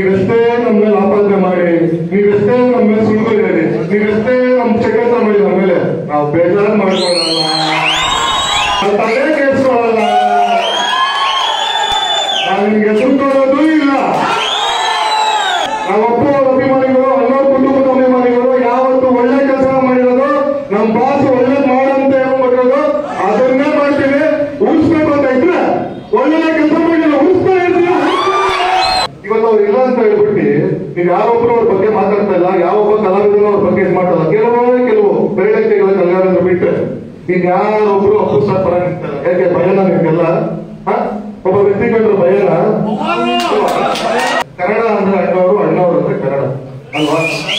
ನೀವೆಷ್ಟೇ ನಮ್ಮ ಮೇಲೆ ಆಪಾದನೆ ಮಾಡಿ ನೀವೆಷ್ಟೇ ನಮ್ಮ ಮೇಲೆ ಸುಳ್ಳಿದ್ದೀರಿ ನೀವೆಷ್ಟೇ ನಮ್ ಚಕ್ರ ಮಾಡಿ ನಮ್ಮ ಮೇಲೆ ನಾವು ಬೇಜಾರು ಮಾಡ್ಕೊಳ್ಳಲ್ಲ ನಾವ್ ತಲೆ ಕೆಡಿಸ್ಕೊಳ್ಳಲ್ಲ ನಾವು ನಿಮ್ಗೆ ಹೆಸರು ಕೊಡೋದು ಇಲ್ಲ ನಾವು ಅಪ್ಪ ಅವ್ರ ಅಭಿಮಾನಿಗಳು ಅನ್ನೋರ್ ಕುಟುಂಬದ ಅಭಿಮಾನಿಗಳು ಯಾವತ್ತು ಒಳ್ಳೆ ಕೆಲಸ ಮಾಡಿರೋದು ನಮ್ ಬಾಸ್ ಒಳ್ಳೆ ಮಾಡಂತ ಹೇಳ್ಬಿಟ್ಟಿರೋದು ಅದನ್ನೇ ಮಾಡ್ತೀವಿ ಉಳಿಸ್ಬೇಕು ಅಂತ ಇದ್ರೆ ಒಳ್ಳೆ ಕೆಲಸ ಮಾಡಿಲ್ಲ ಉಳಿಸ್ತಾ ಇರ್ತೀವಿ ಇವತ್ತು ಅವ್ರು ಇಲ್ಲ ಅಂತ ಹೇಳ್ಬಿಟ್ಟು ನೀವು ಯಾರೊಬ್ರು ಅವ್ರ ಬಗ್ಗೆ ಮಾತಾಡ್ತಾ ಇಲ್ಲ ಯಾವೊಬ್ಬ ಕಲಾವಿದನು ಅವ್ರ ಬಗ್ಗೆ ಇದು ಮಾಡಲ್ಲ ಕೆಲವೇ ಕೆಲವು ಬೇಡಕ್ಕೆಗಳ ಕಲ್ಯಾಣ ಬಿಟ್ಟರೆ ಈಗ ಯಾರೊಬ್ರು ಅಪ್ಪು ಸರ್ ಪರ ನಿಂತಲ್ಲ ಯಾಕೆ ಭಯನ ನಿಮ್ಗೆಲ್ಲ ಹ? ಒಬ್ಬ ವ್ಯಕ್ತಿ ಕಂಡ್ರೆ ಭಯನ ಕನ್ನಡ ಅಂದ್ರೆ ಅಣ್ಣವರು ಅಣ್ಣವರು ಅಂದ್ರೆ ಕನ್ನಡ ಅಲ್ವಾ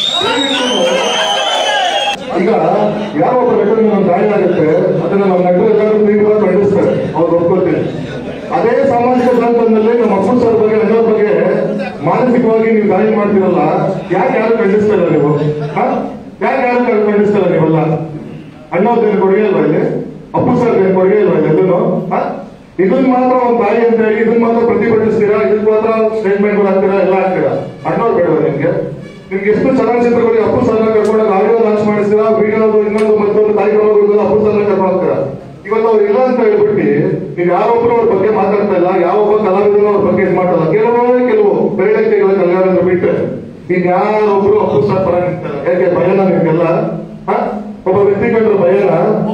ಈಗ ಯಾವ ಒಬ್ಬ ನಟನಿಗೆ ಒಂದು ಗಾಯ ಆಗುತ್ತೆ ಅದನ್ನ ನಮ್ಮ ನಟರು ಎಲ್ಲರೂ ತೀವ್ರ ಖಂಡಿಸ್ತಾರೆ ಅವ್ರು ಒಪ್ಕೊಳ್ತೀನಿ ಅದೇ ಸಾಮಾಜಿಕ ಜಾಲತಾಣದಲ್ಲಿ ನಮ್ಮ ಅಪ್ಪು ಸರ್ ಬಗ್ಗೆ ಅನ್ನೋರ್ ಬಗ್ಗೆ ಮಾನಸಿಕವಾಗಿ ನೀವು ಗಾಯ ಮಾಡ್ತೀರಲ್ಲ ಯಾಕೆ ಯಾರು ಖಂಡಿಸ್ತಾರ ನೀವು ಹ? ಯಾಕೆ ಯಾರು ಖಂಡಿಸ್ತಾರ ನೀವೆಲ್ಲ ಅಣ್ಣವ್ರ ಕೊಡುಗೆ ಇಲ್ವಾ ಇಲ್ಲಿ ಅಪ್ಪು ಸರ್ ಕೊಡುಗೆ ಇಲ್ವಾ ಇಲ್ಲಿ ಎಲ್ಲೂ ಹ? ಇದನ್ನ ಮಾತ್ರ ಒಂದು ತಾಯಿ ಅಂತ ಹೇಳಿ ಇದನ್ನ ಮಾತ್ರ ಪ್ರತಿಭಟಿಸ್ತೀರಾ ಇದನ್ನ ಮಾತ್ರ ಸ್ಟೇಟ್ಮೆಂಟ್ ಹಾಕ್ತೀರಾ ಎಲ್ಲ ಹಾಕ್ತೀರಾ ಅಣ್ಣವ್ರು ಬೇಡವಾ ನಿಮ್ಗೆ ನಿಮ್ಗೆ ಎಷ್ಟು ಚಲನಚಿತ್ರಗಳಿಗೆ ಅಪ್ಪು ಸರ್ನ ಕರ್ಕೊಂಡಾಗ ಆಡಿಯೋ ಲಾಂಚ್ ಮಾಡಿಸ್ತೀರಾ ವಿಡಿಯೋ ಇನ್ನೊಂದು ಮತ್ತೊಂದು ಕಾರ್ಯಕ್ರಮಗಳಿಗೆಲ್ಲ ಅಪ್ಪು ಸರ್ನ ಕರ್ಕೊಂಡು ಹೋಗ್ತೀರಾ ಇವತ್ತು ಅವ್ರು ಇಲ್ಲ ಅಂತ ಹೇಳ್ಬಿಟ್ಟು ನೀವು ಯಾರೊಬ್ರು ಅವ್ರ ಬಗ್ಗೆ ಮಾತಾಡ್ತಾ ಇಲ್ಲ ಯಾವೊಬ್ಬ ಕಲಾವಿದನು ಅವ್ರ ಬಗ್ಗೆ ಇದು ಮಾಡಲ್ಲ ಕೆಲವೇ ಕೆಲವು ಬೇಡಕ್ಕೆಗಳ ಕಲ್ಯಾಣ ಬಿಟ್ಟರೆ ಈಗ ಯಾರೊಬ್ರು ಅಪ್ಪು ಸರ್ ಪರ ನಿಂತಲ್ಲ ಯಾಕೆ ಭಯನ ನಿಮ್ಗೆಲ್ಲ ಹ? ಒಬ್ಬ ವ್ಯಕ್ತಿ ಕಂಡ್ರೆ ಭಯನ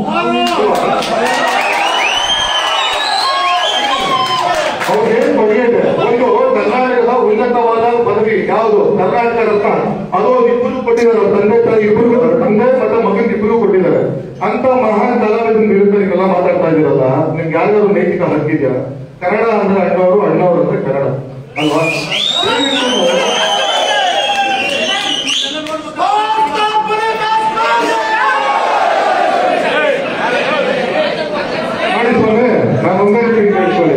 ಅವ್ರೇನ್ ಕೊಡುಗೆ ಇದೆ ಒಂದು ಕರ್ನಾಟಕದ ಉನ್ನತವಾದ ಪದವಿ ಯಾವುದು ಕರ್ನಾಟಕ ರತ್ನ ಅದು ಇಬ್ಬರು ಕೊಟ್ಟಿದ್ದಾರೆ ಅವ್ರ ತಂದೆ ತಾಯಿ ಇಬ್ಬರು ತಂದೆ ಮತ್ತೆ ಮಗನ ಇಬ್ಬರು ಕೊಟ್ಟಿದ್ದಾರೆ ಅಂತ ಮಹಾನ್ ಕಲಾವಿದನ ವಿರುದ್ಧ ನೀವೆಲ್ಲ ಮಾತಾಡ್ತಾ ಇದ್ದೀರಲ್ಲ ನಿಮ್ಗೆ ಯಾವ್ದಾದ್ರು ನೈತಿಕ ಹಕ್ಕಿದ್ಯಾ ಕನ್ನಡ ಅಂದ್ರೆ ಅಣ್ಣವರು ಅಣ್ಣವರು ಅಂದ್ರೆ ಕನ್ನಡ ಅಲ್ವಾ ಮಾಡಿ ಸ್ವಾಮಿ ನಾನು ಒಂದೇ ರೀತಿ ಕೇಳ್ಕೊಳ್ಳಿ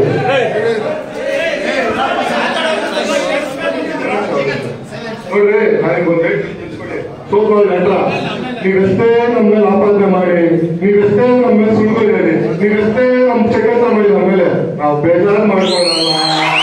ನೋಡ್ರಿ ನನಗೆ ಒಂದು ಹೇಳ್ತೀನಿ ತಿಳ್ಸ್ಕೊಳ್ಳಿ. ಸೋಮವಾರ ನಟರ ನೀವೆಷ್ಟೇ ನಮ್ಮ ಮೇಲೆ ಆಪಾದನೆ ಮಾಡಿ ನೀವೆಷ್ಟೇ ನಮ್ಮ ಮೇಲೆ ಸುಳ್ಳಿದ್ದೀರಿ ನೀವೆಷ್ಟೇ ನಮ್ ಚಕ್ರ ಮಾಡಿ ನಮ್ಮ ಮೇಲೆ ನಾವು ಬೇಜಾರು ಮಾಡ್ಕೊಳ್ಳಲ್ಲ